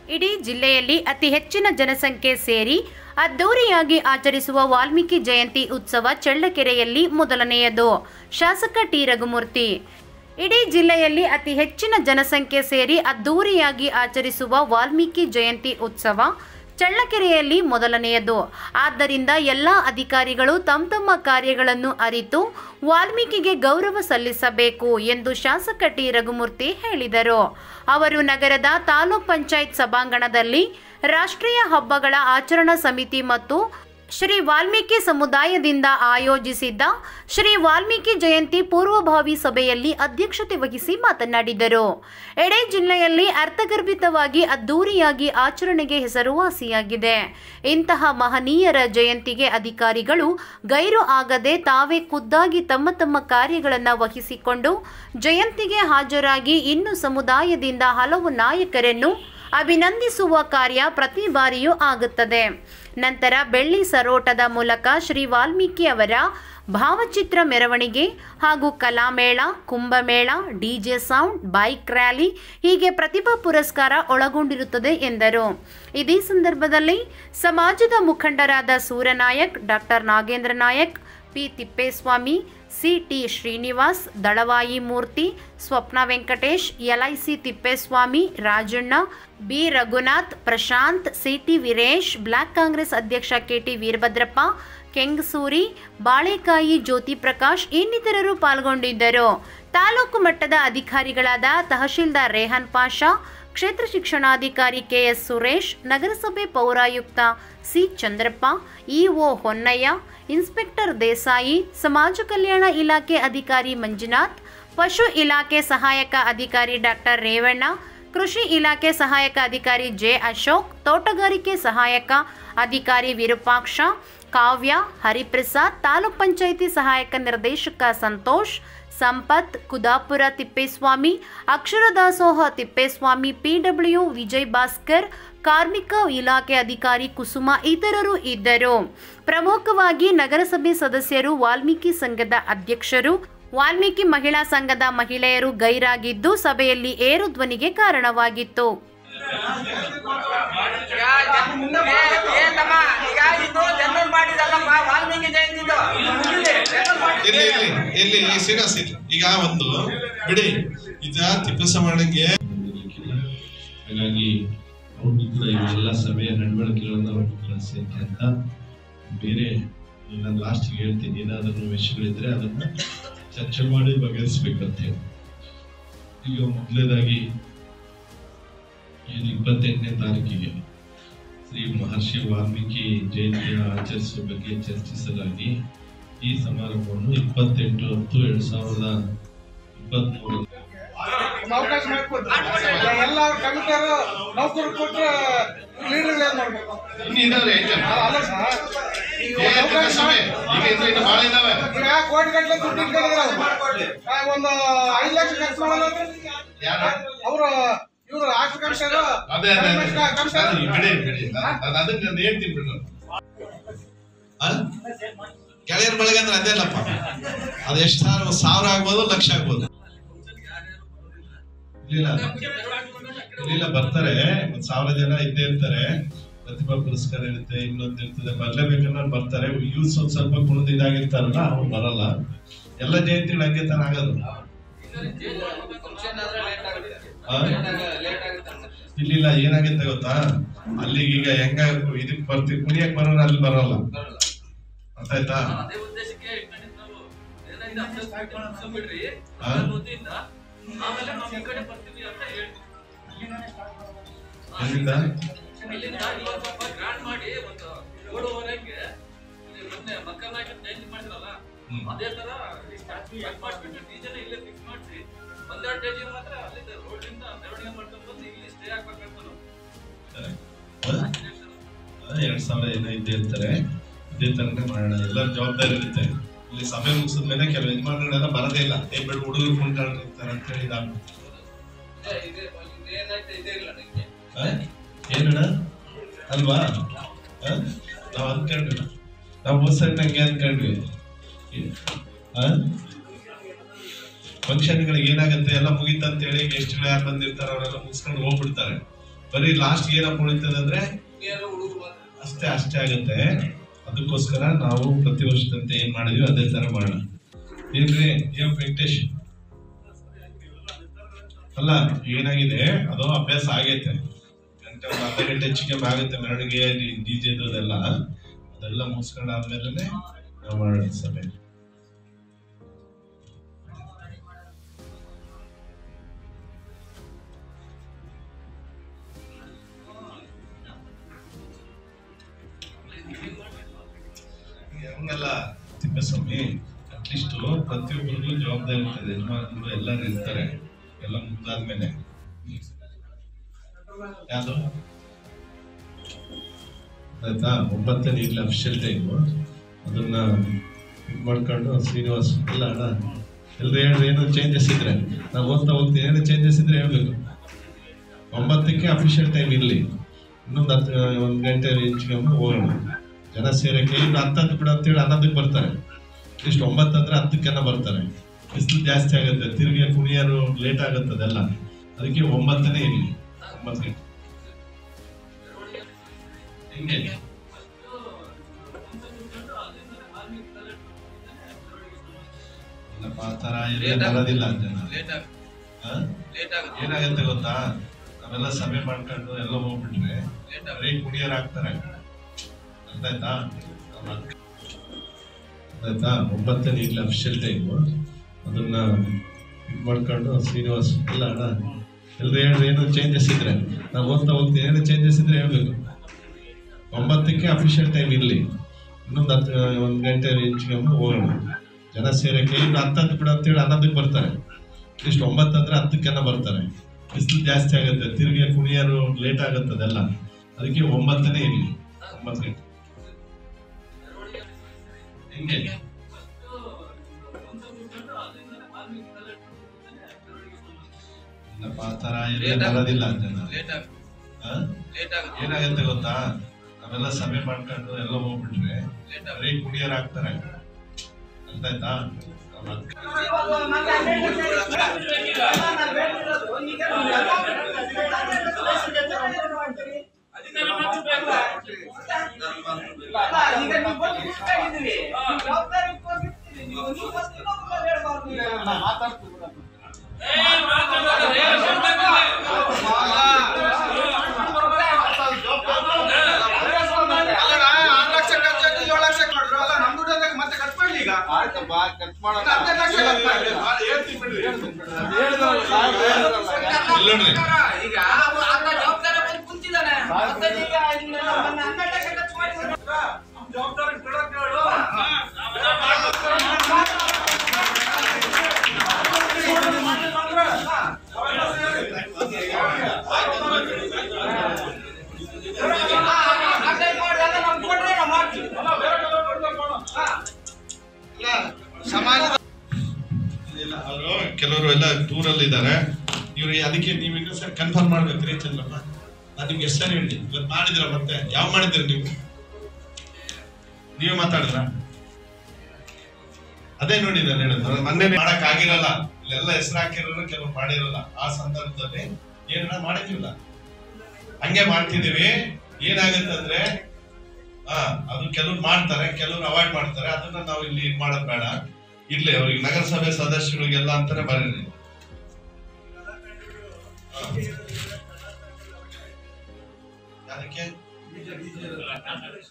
ಇಡೀ ಜಿಲ್ಲೆಯಲ್ಲಿ ಅತಿ ಹೆಚ್ಚಿನ ಜನಸಂಖ್ಯೆ ಸೇರಿ ಅದ್ದೂರಿಯಾಗಿ ಆಚರಿಸುವ ವಾಲ್ಮೀಕಿ ಜಯಂತಿ ಉತ್ಸವ ಚಳ್ಳಕೆರೆಯಲ್ಲಿ ಮೊದಲನೆಯದು ಶಾಸಕ ಟಿ ರಘುಮೂರ್ತಿ ಇಡೀ ಜಿಲ್ಲೆಯಲ್ಲಿ ಅತಿ ಹೆಚ್ಚಿನ ಜನಸಂಖ್ಯೆ ಸೇರಿ ಅದ್ದೂರಿಯಾಗಿ ಆಚರಿಸುವ ವಾಲ್ಮೀಕಿ ಜಯಂತಿ ಉತ್ಸವ ಚಳ್ಳಕೆರೆಯಲ್ಲಿ ಮೊದಲನೆಯದು ಆದ್ದರಿಂದ ಎಲ್ಲ ಅಧಿಕಾರಿಗಳು ತಮ್ಮ ತಮ್ಮ ಕಾರ್ಯಗಳನ್ನು ಅರಿತು ವಾಲ್ಮೀಕಿಗೆ ಗೌರವ ಸಲ್ಲಿಸಬೇಕು ಎಂದು ಶಾಸಕ ಟಿ ರಘುಮೂರ್ತಿ ಹೇಳಿದರು ಅವರು ನಗರದ ತಾಲೂಕ್ ಪಂಚಾಯತ್ ಸಭಾಂಗಣದಲ್ಲಿ ರಾಷ್ಟ್ರೀಯ ಹಬ್ಬಗಳ ಆಚರಣಾ ಸಮಿತಿ ಮತ್ತು ಶ್ರೀ ವಾಲ್ಮೀಕಿ ಸಮುದಾಯದಿಂದ ಆಯೋಜಿಸಿದ್ದ ಶ್ರೀ ವಾಲ್ಮೀಕಿ ಜಯಂತಿ ಪೂರ್ವಭಾವಿ ಸಭೆಯಲ್ಲಿ ಅಧ್ಯಕ್ಷತೆ ವಹಿಸಿ ಮಾತನಾಡಿದರು ಎಡೆ ಜಿಲ್ಲೆಯಲ್ಲಿ ಅರ್ಥಗರ್ಭಿತವಾಗಿ ಅದ್ದೂರಿಯಾಗಿ ಆಚರಣೆಗೆ ಹೆಸರುವಾಸಿಯಾಗಿದೆ ಇಂತಹ ಮಹನೀಯರ ಜಯಂತಿಗೆ ಅಧಿಕಾರಿಗಳು ಗೈರು ಆಗದೆ ತಾವೇ ಖುದ್ದಾಗಿ ತಮ್ಮ ತಮ್ಮ ಕಾರ್ಯಗಳನ್ನು ವಹಿಸಿಕೊಂಡು ಜಯಂತಿಗೆ ಹಾಜರಾಗಿ ಇನ್ನು ಸಮುದಾಯದಿಂದ ಹಲವು ನಾಯಕರನ್ನು ಅಭಿನಂದಿಸುವ ಕಾರ್ಯ ಪ್ರತಿ ಬಾರಿಯೂ ಆಗುತ್ತದೆ ನಂತರ ಬೆಳ್ಳಿ ಸರೋಟದ ಮೂಲಕ ಶ್ರೀ ವಾಲ್ಮೀಕಿ ಅವರ ಭಾವಚಿತ್ರ ಮೆರವಣಿಗೆ ಹಾಗೂ ಕಲಾಮೇಳ ಕುಂಭಮೇಳ ಡಿಜೆ ಸೌಂಡ್ ಬೈಕ್ ರ್ಯಾಲಿ ಹೀಗೆ ಪ್ರತಿಭಾ ಪುರಸ್ಕಾರ ಒಳಗೊಂಡಿರುತ್ತದೆ ಎಂದರು ಇದೇ ಸಂದರ್ಭದಲ್ಲಿ ಸಮಾಜದ ಮುಖಂಡರಾದ Suryanayak doctor Nagendra Nayak P Tippeswamy C T Srinivas Dalavayi Murthy Swapna Venkatesh LIC Tippeswamy Rajanna B Raghunath Prashanth C T Veeresh block Congress ಅಧ್ಯಕ್ಷ ಕೆಟಿ ವೀರಭದ್ರಪ್ಪ ಕೆಂಗಸೂರಿ ಬಾಳೆಕಾಯಿ ಜ್ಯೋತಿ ಪ್ರಕಾಶ್ ಇನ್ನಿತರರು ಪಾಲ್ಗೊಂಡಿದ್ದರು ತಾಲೂಕು ಮಟ್ಟದ ಅಧಿಕಾರಿಗಳಾದ ತಹಶೀಲ್ದಾರ್ ರೇಹಾನ್ ಪಾಷಾ ಕ್ಷೇತ್ರ ಶಿಕ್ಷಣಾಧಿಕಾರಿ ಕೆಎಸ್ ಸುರೇಶ್ ನಗರಸಭೆ ಪೌರಾಯುಕ್ತ C Chandrappa EO Honnaiah inspector Desai ಸಮಾಜ ಕಲ್ಯಾಣ ಇಲಾಖೆ ಅಧಿಕಾರಿ ಮಂಜುನಾಥ್ ಪಶು ಇಲಾಖೆ ಸಹಾಯಕ ಅಧಿಕಾರಿ ಡಾಕ್ಟರ್ ರೇವಣ್ಣ ಕೃಷಿ ಇಲಾಖೆ ಸಹಾಯಕ ಅಧಿಕಾರಿ ಜೆ ಅಶೋಕ್ ತೋಟಗಾರಿಕೆ ಸಹಾಯಕ ಅಧಿಕಾರಿ ವಿರೂಪಾಕ್ಷ ಕಾವ್ಯ ಹರಿಪ್ರಸಾದ್ ತಾಲೂಕ್ ಪಂಚಾಯಿತಿ ಸಹಾಯಕ ನಿರ್ದೇಶಕ ಸಂತೋಷ್ ಸಂಪತ್ ಕುದಾಪುರ ತಿಪ್ಪೇಸ್ವಾಮಿ ಅಕ್ಷರ ದಾಸೋಹ ತಿಪ್ಪೇಸ್ವಾಮಿ ಪಿಡಬ್ಲ್ಯೂ ವಿಜಯ್ ಭಾಸ್ಕರ್ ಕಾರ್ಮಿಕ ಇಲಾಖೆ ಅಧಿಕಾರಿ ಕುಸುಮ ಇತರರು ಇದ್ದರು ಪ್ರಮುಖವಾಗಿ ನಗರಸಭೆ ಸದಸ್ಯರು ವಾಲ್ಮೀಕಿ ಸಂಘದ ಅಧ್ಯಕ್ಷರು ವಾಲ್ಮೀಕಿ ಮಹಿಳಾ ಸಂಘದ ಮಹಿಳೆಯರು ಗೈರಾಗಿದ್ದು ಸಭೆಯಲ್ಲಿ ಏರು ಧ್ವನಿಗೆ ಕಾರಣವಾಗಿತ್ತು ಏನಮ್ಮ ಈಗ ಇದು ಜನರಲ್ ಮಾಡಿದಲ್ಲಪ್ಪ ವಾಲ್ಮೀಕಿ ಜಯಂತಿದು ಮುಗಿಲಿ. ಜನರಲ್ ಮಾಡಿ- ಇಲ್ಲಿ ಇಲ್ಲಿ ಇಲ್ಲಿ ಸೀರಿಯಸ್ ಇಲ್ಲಿ ಈಗ ಒಂದು ಬಿಡಿ ಇದ ತಿಪ್ಪಸಮಣ್ಣಂಗೆ ಹಾಗಾಗಿ ಅವ್ರಿಗೂ ಕೂಡ ಇವೆಲ್ಲ ಸಭೆಯ ನಡವಳಿಕೆಗಳನ್ನ ಅವ್ರಿಗೆ ಕಳಿಸಿ ಅಂತ ಬೇರೆ ನಾನು ಲಾಸ್ಟ್ಗೆ ಹೇಳ್ತೀನಿ ಏನಾದರೂ ವಿಷಯಗಳಿದ್ರೆ ಅದನ್ನ ಚರ್ಚೆ ಮಾಡಿ ಬಗೆಹರಿಸ್ಬೇಕಂತ ಹೇಳಿ ಈಗ ಮೊದಲನೇದಾಗಿ ಏನು ಇಪ್ಪತ್ತೆಂಟನೇ ತಾರೀಕಿಗೆ ಶ್ರೀ ಮಹರ್ಷಿ ವಾಲ್ಮೀಕಿ ಜಯಂತಿಯ ಆಚರಿಸುವ ಬಗ್ಗೆ ಚರ್ಚಿಸಲಾಗಿ ಈ ಸಮಾರಂಭವನ್ನು ಇಪ್ಪತ್ತೆಂಟು ಹತ್ತು ಎರಡ್ ಸಾವಿರದ ಇಪ್ಪತ್ತ್ಮೂರು ಅವಕಾಶ ಮಾಡಿಕೊಡ್ತಾರೆ ಎಲ್ಲ ಕಮಿಟರ್ ನೌಕರು ಕೊಟ್ರೆ ಲೀಡರ್ ಏನ್ ಮಾಡ್ಬೇಕು ಇನ್ನು ಇದಾವೆ ಐಟಮ್ ಅಲ್ಲ ಸರ್ ಈಗ ಏ, ಒಂದು ಅವಕಾಶ ತಿಪ್ಪಸ್ವಾಮಿ, ಈಗ ಇನ್ನು ಇನ್ನು ಭಾಳ ಇದಾವೆ ಈಗ ಕೋಟಿ ಗಟ್ಟಲೆ ದುಡ್ಡು ಇಟ್ಕೊಂಡಿದ್ರೆ ಅವ್ರು. ಆ, ಒಂದು ಐದು ಲಕ್ಷ ಖರ್ಚು ಮಾಡಲ್ಲ ಯಾರು ಅವರು ಇವರು ಆರ್ಟ್ಸ್ ಕಮಿಷನರ್ ಅದೇ ಅದೇ ಅದೇ. ಅದು ಬಿಡಿ ಬಿಡಿ ನಾನು ಅದನ್ನ ನಾನು ಹೇಳ್ತೀನಿ ಬಿಡು ಆ? ಗೆಳೆಯರ ಬಳಗ ಅಂದ್ರೆ ಅದೇ ಅಲ್ಲಪ್ಪ ಅದು ಎಷ್ಟು ಸಾವಿರ ಆಗ್ಬೋದು ಲಕ್ಷ ಆಗ್ಬೋದು ಇಲ್ಲ ಇಲ್ಲ ಬರ್ತಾರೆ ಒಂದ್ ಸಾವಿರ ಜನ ಇದ್ದೇ ಇರ್ತಾರೆ ಪ್ರತಿಭಾ ಪುರಸ್ಕಾರ ಇರುತ್ತೆ ಇನ್ನೊಂದು ಇರ್ತದೆ ಬರ್ಲೇಬೇಕನ್ನ ಬರ್ತಾರೆ ಯೂಸ್ ಒಂದ್ ಸ್ವಲ್ಪ ಕುಣಿದು ಇದಾಗಿರ್ತಾರಲ್ಲ ಅವ್ರು ಬರಲ್ಲ ಎಲ್ಲ ಜಯಂತಿಗಳು ಹಂಗೆ ತಾನ ಆಗೋದು ಆ? ಇಲ್ಲ ಇಲ್ಲ ಏನಾಗುತ್ತೆ ಗೊತ್ತಾ ಅಲ್ಲಿಗೆ ಈಗ ಹೆಂಗ ಇದಕ್ ಬರ್ತೀವಿ ಕುಣಿಯಕ್ ಬರೋರು ಅಲ್ಲಿ ಬರಲ್ಲ ಅರ್ಥ ಆಯ್ತಾ ಅದೇ ಉದ್ದೇಶಕ್ಕೆ ಇಟ್ಕೊಂಡಿದ್ದು ನಾವು ಏನಾಗಿದೆ ಅಭ್ಯಾಸ ಮಾಡ್ಕೊಂಡು ಮುಗ್ಸ್ಕೊಂಡ್ಬಿಡ್ರಿ. ಹಾ? ಅದನ್ನ ಓದಿದ್ದ ಆಮೇಲೆ ನಾವು ಈ ಕಡೆ ಬರ್ತೀವಿ ಅಂತ ಹೇಳ್ತೀವಿ ಎಲ್ಲಿಂದ ಇಲ್ಲಿಂದ ಇವಾಗ ಸ್ವಲ್ಪ ಗ್ರಾಂಡ್ ಮಾಡಿ ಒಂದು ಏಳುವರೆಗೆ ಇಲ್ಲಿ ಮೊನ್ನೆ ಮಕ್ಕಳಾಗಿ ಜಯಂತಿ ಮಾಡಿದ್ರಲ್ಲ ಹ್ಮ್. ಅದೇ ತರ ಕಟ್ ಮಾಡ್ಬಿಟ್ಟು ಡಿಜೆನ ಇಲ್ಲೇ ಫಿಕ್ಸ್ ಮಾಡಿಸಿ ಒಂದೆರಡು ಡೇಜಿನ ಮಾತ್ರ ಅಲ್ಲಿಂದ ರೋಡ್ಲಿಂದ ಮೆರವಣಿಗೆ ಮಾಡ್ಕೊಂಡು ಬಂದು ಇಲ್ಲಿ ಸ್ಟೇ ಆಗ್ಬೇಕಂತ ನಾವು ಎರಡ್ ಸಾವಿರ ಏನೋ ಇದ್ದೇ ಇರ್ತಾರೆ ಇದೇ ತರನೇ ಮಾಡೋಣ ಎಲ್ಲರ ಜವಾಬ್ದಾರಿ ಇರುತ್ತೆ ಇಲ್ಲಿ ಸಭೆ ಮುಗಿಸಿದ ಮೇಲೆ ಕೆಲವು ಯಜಮಾನಗಳೆಲ್ಲ ಬರೋದೇ ಇಲ್ಲ ಏ ಬಿಡು ಹುಡುಗರು ಕುಂಟಾಡ್ತಾರೆ ಅಂತ ಹೇಳಿ ಇದಾಗ್ಬಿಡುತ್ತೆ. ಇದೇ ಇದೇ ಇದೇನಾಯ್ತು ಇದೇ ಇಲ್ಲ ನನಗೆ ಆ? ಏನಣ್ಣ ಅಲ್ವಾ ಆ? ನಾವ್ ಅನ್ಕೊಂಡ್ವಿ ನಾವ್ ಹೋದ್ಸರಿ ನಂಗೆ ಅನ್ಕೊಂಡ್ವಿ ಫಂಕ್ಷನ್ಗಳಿಗೆ ಏನಾಗುತ್ತೆ ಎಲ್ಲ ಮುಗೀತಂತ ಹೇಳಿ ಗೆಸ್ಟ್ಗಳು ಯಾರು ಬಂದಿರ್ತಾರೆ ಅವರೆಲ್ಲ ಮುಗಿಸ್ಕೊಂಡು ಹೋಗ್ಬಿಡ್ತಾರೆ ಬರೀ ಲಾಸ್ಟ್ ಏನಪ್ಪ ಉಳಿತದೆ ಅಂದ್ರೆ ಹುಡುಗಿಯರು ಹುಡುಗರು ಮಾತ್ರ ಅಷ್ಟೇ ಅಷ್ಟೇ ಆಗುತ್ತೆ ಅದಕ್ಕೋಸ್ಕರ ನಾವು ಪ್ರತಿ ವರ್ಷದಂತೆ ಏನ್ ಮಾಡಿದ್ವಿ ಅದೇ ತರ ಮಾಡೋಣ ಏನ್ರಿ ಏನ್ ವೆಂಕಟೇಶ್ ಅಲ್ಲ ಏನಾಗಿದೆ ಅದು ಅಭ್ಯಾಸ ಆಗೈತೆ ಗಂಟೆ ಒಂದು ಅರ್ಧ ಗಂಟೆ ಹೆಚ್ಚಿಗೆ ಆಗುತ್ತೆ ಮೆರವಣಿಗೆ ಡಿ ಜೆ ಅದೆಲ್ಲ ಅದೆಲ್ಲ ಮುಗಿಸ್ಕೊಂಡು ಆದ್ಮೇಲೆ ನಾವು ಮಾಡೋಣ ಸಭೆ ಹಂಗಲ್ಲ ತಿಪ್ಪಸ್ವಾಮಿ ಅಟ್ಲೀಸ್ಟ್ ಪ್ರತಿಯೊಬ್ಬರಿಗೂ ಜವಾಬ್ದಾರಿ ಇರ್ತದೆ ಯಜಮಾನರು ಎಲ್ಲರೂ ಇರ್ತಾರೆ ಎಲ್ಲ ಮುಗ್ದಾದ್ಮೇಲೆ ಯಾವುದು ಆಯ್ತಾ ಒಂಬತ್ತನೇ ಇಲ್ಲ ಅಫಿಷಿಯಲ್ ಟೈಮು ಅದನ್ನ ಇದು ಮಾಡ್ಕೊಂಡು ಶ್ರೀನಿವಾಸ್ ಇಲ್ಲ ಅಣ್ಣ ಎಲ್ರು ಹೇಳ್ರಿ ಏನೋ ಚೇಂಜಸ್ ಇದ್ರೆ ನಾವು ಓದ್ತಾ ಹೋಗ್ತೀವಿ ಏನೋ ಚೇಂಜಸ್ ಇದ್ರೆ ಹೇಳ್ಬೇಕು ಒಂಬತ್ತಕ್ಕೆ ಅಫಿಷಿಯಲ್ ಟೈಮ್ ಇರಲಿ ಇನ್ನೊಂದು ಹತ್ತು ಒಂದು ಗಂಟೆ ಹೆಚ್ಚಿಗೆ ಹೋಗೋಣ ಜನ ಸೇರಕ್ಕೆ ಇನ್ನು ಹತ್ತು ಹತ್ತು ಬಿಡು ಅಂತೇಳಿ ಹನ್ನೊಂದಕ್ಕೆ ಬರ್ತಾರೆ ಇಷ್ಟು ಒಂಬತ್ತು ಅಂದ್ರೆ ಹತ್ತಕ್ಕೆಲ್ಲ ಬರ್ತಾರೆ ಬಿಸಿಲು ಜಾಸ್ತಿ ಆಗುತ್ತೆ ತಿರುಗಿ ಕುಣಿಯರು ಲೇಟ್ ಆಗುತ್ತೆ ಅದೆಲ್ಲ ಅದಕ್ಕೆ ಒಂಬತ್ತನೇ ಇರಲಿ ಒಂಬತ್ತು ಗಂಟೆ ಹೆಂಗೆ ಇಲ್ಲಪ್ಪ ಆ ಥರ ಎಲ್ಲ ಬರೋದಿಲ್ಲ ಜನ ಲೇಟ್ ಆಗ ಹಾ? ಲೇಟ್ ಆಗುತ್ತೆ ಏನಾಗುತ್ತೆ ಗೊತ್ತಾ ನಾವೆಲ್ಲ ಸಭೆ ಮಾಡ್ಕೊಂಡು ಎಲ್ಲ ಹೋಗ್ಬಿಟ್ರೆ ಲೇಟ್ ಬರೀ ಕುಡಿಯೋರು ಆಗ್ತಾರೆ ಅರ್ಥ ಆಯ್ತಾ ಆಯ್ತಾ ಒಂಬತ್ತನೇ ಇಲ್ಲ ಅಫಿಷಿಯಲ್ ಟೈಮು ಅದನ್ನ ಇದು ಮಾಡ್ಕೊಂಡು ಶ್ರೀನಿವಾಸ್ ಇಲ್ಲ ಅಣ್ಣ ಎಲ್ರು ಹೇಳ್ರಿ ಏನೋ ಚೇಂಜಸ್ ಇದ್ರೆ ನಾವು ಓದ್ತಾ ಹೋಗ್ತೀವಿ ಏನೋ ಚೇಂಜಸ್ ಇದ್ರೆ ಹೇಳ್ಬೇಕು ಒಂಬತ್ತಕ್ಕೆ ಅಫಿಷಿಯಲ್ ಟೈಮ್ ಇರಲಿ ಇನ್ನೊಂದು ಹತ್ತು ಒಂದು ಗಂಟೆ ಹೆಚ್ಚಿಗೆ ಹೋಗೋಣ ಜನ ಸೇರಕ್ಕೆ ಇನ್ನು ಹತ್ತು ಹತ್ತು ಬಿಡು ಅಂತೇಳಿ ಹನ್ನೊಂದಕ್ಕೆ ಬರ್ತಾರೆ ಇಷ್ಟು ಒಂಬತ್ತು ಅಂದ್ರೆ ಹತ್ತಕ್ಕೆಲ್ಲ ಬರ್ತಾರೆ ಬಿಸಿಲು ಜಾಸ್ತಿ ಆಗುತ್ತೆ ತಿರುಗಿ ಕುಣಿಯರು ಲೇಟ್ ಆಗುತ್ತೆ ಅದೆಲ್ಲ ಅದಕ್ಕೆ ಒಂಬತ್ತನೇ ಇರಲಿ ಒಂಬತ್ತು ಗಂಟೆ ಹೆಂಗೆ ಇಲ್ಲಪ್ಪ ಆ ಥರ ಎಲ್ಲ ಬರೋದಿಲ್ಲ ಜನ ಲೇಟ್ ಆಗ ಹಾ? ಲೇಟ್ ಆಗುತ್ತೆ ಏನಾಗುತ್ತೆ ಗೊತ್ತಾ ನಾವೆಲ್ಲ ಸಭೆ ಮಾಡ್ಕೊಂಡು ಎಲ್ಲ ಹೋಗ್ಬಿಟ್ರೆ ಲೇಟ್ ಆಗ ಬರೀ ಕುಡಿಯೋರು ಆಗ್ತಾರೆ ಅರ್ಥ ಆಯ್ತಾ ಅದಕ್ಕೆ ಈಗ ನೀವು ಬಂದು ಕೂತ್ಕೊಂಡಿದ್ದೀರಿ. ಜವಾಬ್ದಾರಿ ಕೊಟ್ಟಿರ್ತೀರಿ. ನೀವು ನೀವು first ಇನ್ನೊಬ್ರು ಹೇಳ್ಬಾರ್ದು. ಅಲ್ಲಣ್ಣ, ಆರು ಲಕ್ಷ ಖರ್ಚಾಯ್ತು, ಏಳು ಲಕ್ಷ ಕೊಟ್ರು. ಅಲ್ಲ, ನಮ್ ದುಡ್ಡಲ್ಲಿ ಮತ್ತೆ ಖರ್ಚು ಮಾಡ್ಲಿ ಈಗ. ಆಯ್ತಪ್ಪ ಖರ್ಚು ಮಾಡೋಣ ಇನ್ನು ಹದಿನೈದು ಲಕ್ಷ ಖರ್ಚು ಮಾಡ್ಲಿ. ಇಲ್ಲ ನೋಡ್ರಿ ಈಗ ಅವ್ನು ಆತ ಜವಾಬ್ದಾರಿ ಬಂದು ಕುಂತಿದ್ದಾನೆ. ಮತ್ತೆ ಈಗ ಇನ್ನು ಮೊನ್ನೆ ಹನ್ನೆರಡು ಲಕ್ಷ ಖರ್ಚು ಮಾಡಿದ್ರು. ಆ ಟೈಪ್ ಮಾಡಿ ಎಲ್ಲ ನಮ್ಗೆ ಕೊಟ್ರೆ ನಾವು ಮಾಡ್ತೀವಿ. ಹಾ. ಸಮಾಜದ ಇಲ್ಲ ಅವರು ಕೆಲವರು ಎಲ್ಲ ಟೂರಲ್ಲಿ ಇದ್ದಾರೆ ಇವ್ರು ಅದಕ್ಕೆ ನೀವು ಇನ್ನೊಂದ್ಸರಿ ಕನ್ಫರ್ಮ್ ಮಾಡ್ಬೇಕ್ರಿ ಚಂದ್ರಪ್ಪ ನಾನು ನಿಮ್ಗೆ ಎಷ್ಟು ಸರಿ ಹೇಳಿ ಇವತ್ತು ಮಾಡಿದ್ರ ಮತ್ತೆ ಯಾವ ಮಾಡಿದ್ರಿ ನೀವು ನೀವು ಮಾತಾಡಿದ್ರ ಅದೇ ನೋಡಿ ನಾನು ಹೇಳೋದು ಮೊನ್ನೆ ಮಾಡಕ್ ಆಗಿರಲ್ಲ ಇಲ್ಲೆಲ್ಲ ಹೆಸರು ಹಾಕಿರೋರು ಕೆಲವ್ರು ಮಾಡಿರಲ್ಲ ಆ ಸಂದರ್ಭದಲ್ಲಿ ಏನ ಮಾಡಿದ್ವಿಲ್ಲ ಹಂಗೆ ಮಾಡ್ತಿದೀವಿ ಏನಾಗುತ್ತೆ ಅಂದ್ರೆ ಹಾ ಅದು ಕೆಲವ್ರು ಮಾಡ್ತಾರೆ ಕೆಲವ್ರು ಅವಾಯ್ಡ್ ಮಾಡ್ತಾರೆ ಅದನ್ನ ನಾವು ಇಲ್ಲಿ ಇದ್ ಮಾಡೋದ್ ಬೇಡ ಇರ್ಲಿ ಅವ್ರಿಗೆ ನಗರಸಭೆ ಸದಸ್ಯರಿಗೆಲ್ಲ ಅಂತಾನೆ ಬರೀರಿ ಹಾ. ಅದಕ್ಕೆ